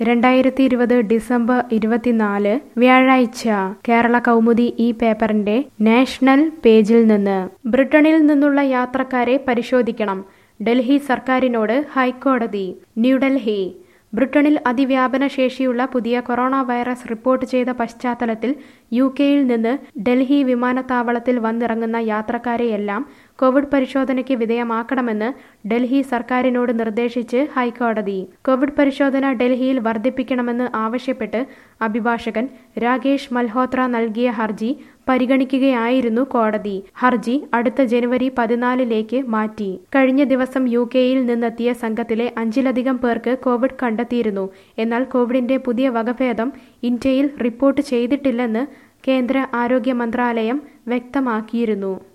രണ്ടായിരത്തി ഇരുപത് ഡിസംബർ ഇരുപത്തിനാല് വ്യാഴാഴ്ച കേരള കൗമുദി ഈ പേപ്പറിന്റെ നാഷണൽ പേജിൽ നിന്ന് ബ്രിട്ടനിൽ നിന്നുള്ള യാത്രക്കാരെ പരിശോധിക്കണം ഡൽഹി സർക്കാരിനോട് ഹൈക്കോടതി ന്യൂഡൽഹി ബ്രിട്ടനിൽ അതിവ്യാപന ശേഷിയുള്ള പുതിയ കൊറോണ വൈറസ് റിപ്പോർട്ട് ചെയ്ത പശ്ചാത്തലത്തിൽ യു കെയിൽ നിന്ന് ഡൽഹി വിമാനത്താവളത്തിൽ വന്നിറങ്ങുന്ന യാത്രക്കാരെയെല്ലാം കോവിഡ് പരിശോധനയ്ക്ക് വിധേയമാക്കണമെന്ന് ഡൽഹി സർക്കാരിനോട് നിർദ്ദേശിച്ച് ഹൈക്കോടതി കോവിഡ് പരിശോധന ഡൽഹിയിൽ വർദ്ധിപ്പിക്കണമെന്ന് ആവശ്യപ്പെട്ട് അഭിഭാഷകൻ രാകേഷ് മൽഹോത്ര നൽകിയ ഹർജി പരിഗണിക്കുകയായിരുന്നു കോടതി ഹർജി അടുത്ത ജനുവരി പതിനാലിലേക്ക് മാറ്റി കഴിഞ്ഞ ദിവസം യു കെയിൽ നിന്നെത്തിയ സംഘത്തിലെ അഞ്ചിലധികം പേർക്ക് കോവിഡ് കണ്ടെത്തിയിരുന്നു എന്നാൽ കോവിഡിന്റെ പുതിയ വകഭേദം ഇന്ത്യയിൽ റിപ്പോർട്ട് ചെയ്തിട്ടില്ലെന്ന് കേന്ദ്ര ആരോഗ്യ മന്ത്രാലയം വ്യക്തമാക്കിയിരുന്നു